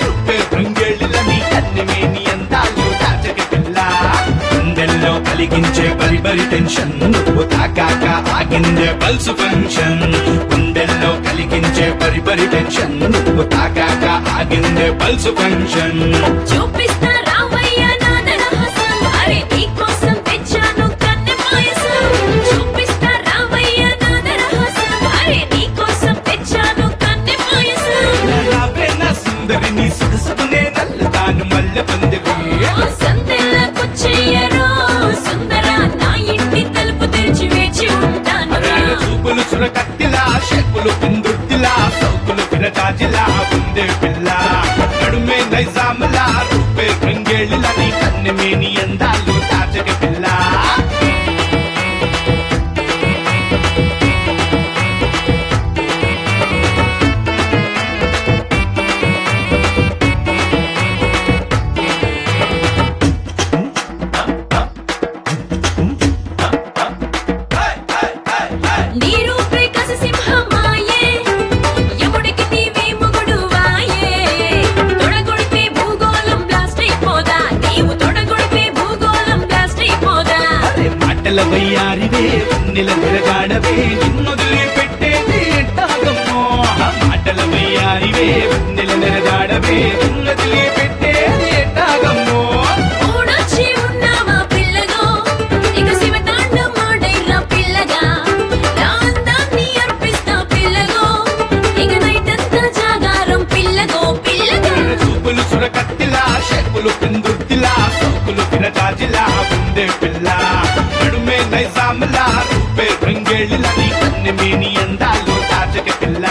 రుప్పే రంగేళ్ళని కన్నెమేని అందాలు తాజక పిల్ల గుండెల్లో కలిగించే బరిబరి టెన్షన్ నువ్వు తాకాక ఆగిందే పల్సు ఫంక్షన్ గుండెల్లో కలిగించే బరిబరి టెన్షన్ నువ్వు తాకాక ఆగిందే పల్సు ఫంక్షన్ చూపిస్తా రావయ్య నాదన హసం అరే నీకోసం తెచ్చాను కన్నె పాయసం చూపిస్తా రావయ్య నాదన హసం అరే నీకోసం తెచ్చాను కన్నె పాయసం రావే నా సుందరి నీ సుఖసుకునే నల్లదాను మల్లె పందిరి ఓ సందెల్లకొచ్చేయరో సుందర నా ఇంటి తలుపు తెరిచి వేచి ఉంటాను రేగ చూపులు చురకత్తిలా షేపులు పిందుర్తిలా సౌకులు పిరటాజిలా ఉందే పిల్ల నడుమే నైజాములా రూపే రంగేళ్ళని కన్నెమేని అందాలు తాజక పిల్ల నీ రూపే కసి సింహమాయే ఎముడికి నీవే మొగుడు వాయే తొడగొడితే భూగోళం బ్లాస్ట్ అయిపోదా నీవు తొడగొడితే భూగోళం బ్లాస్ట్ అయిపోదా అరే మాటల వయ్యారివే నిల తిరగాడవే నిన్నొదిలి పెట్టేది ఎట్టాగమ్మో ఆ మాటల వయ్యారివే నిల తిరగాడవే నిన్నొదిలి పెట్టేది ఎట్టాగమ్మో ఓడొచ్చి ఉన్నావా పిల్లగో ఇక శివతాండం ఆడైరా పిల్లగా నా అందాన్ని అర్పిస్తా పిల్లగో ఇక నైటంతా జాగారం పిల్లగో పిల్లగా చూపులు చురకత్తిలా షేపులు పిందుర్తిలా సోకులు పిరటాజిలా ఉందే పిల్ల నడుమే నైజాములా రూపే రంగేళ్ళని కన్నెమేని అందాలు తాజక పిల్ల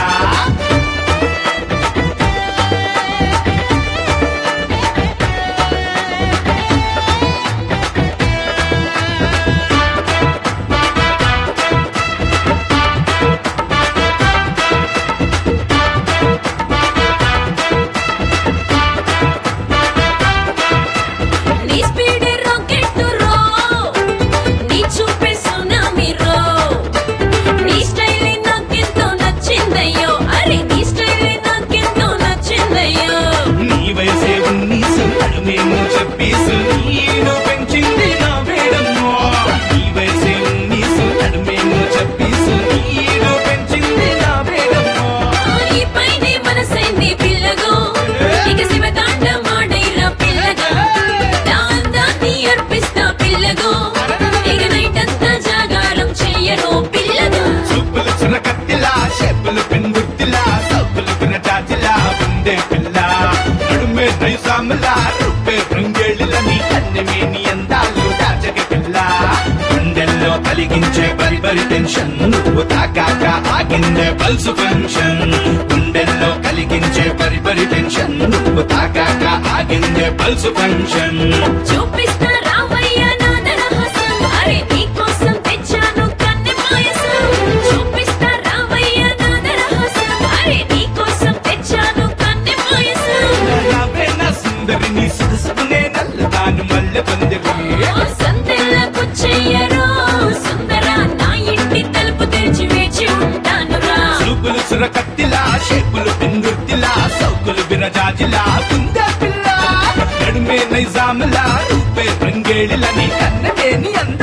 నీ స్పీడ్ రాకెట్ రో నీ చూపే సునామీ రో నీ స్టైల్ నాకెంతో నచ్చిందయ్యో అరే నీ స్టైల్ నాకెంతో నచ్చిందయ్యో నీ వయసే ఉన్నీసు నడుమేమో చెప్పీసు నీను పెంచింది నా వేడమ్మో నీ వయసే ఉన్నీసు నడుమేమో చెప్పీసు నీను పెంచింది నా వేడమ్మో ఈ పైనే మనసైంది పిల్లగో ఇక శివతాండం ఆడైరా పిల్లగా నా అందాన్ని అర్పిస్తా పిల్లగో ఇక నైటంతా జాగారం చెయ్యరో పిల్లగా చూపులు చురకత్తిలా షేపులు పెంగుర్తిలా సబ్బులు పినటాజిలా ఉందే పిల్ల నడుమే నైసాములా రుప్పే రంగేళ్ళని కన్నెమేని అందాలు దాచక పిల్ల గుండెల్లో కలిగించే బరిబరి టెన్షన్ నువ్వు తాకాక ఆగిందే పల్సు ఫంక్షన్ గుండెల్లో కలిగించే బరిబరి టెన్షన్ నువ్వు తాకాక ఆగిందే పల్సు ఫంక్షన్ చూపిస్తా రావయ్య నాదన హసం అరే నీకోసం తెచ్చాను కన్నె పాయసం చూపిస్తా రావయ్య నాదన హసం అరే నీకోసం తెచ్చాను కన్నె పాయసం రావే నా సుందరి నీ సుఖసుకునే నల్లదాను మల్లె పందిరి ఓ సందెల్లకొచ్చేయరో సుందర నా ఇంటి తలుపు తెరిచి వేచి ఉంటాను రా చూపులు చురకత్తిలా షేపులు పింగుర్తిలా సౌకులు విరజాజిలా ఉందే పిల్ల నడుమే నైజాములా రూపే రంగేళిలని కన్నమేని అంద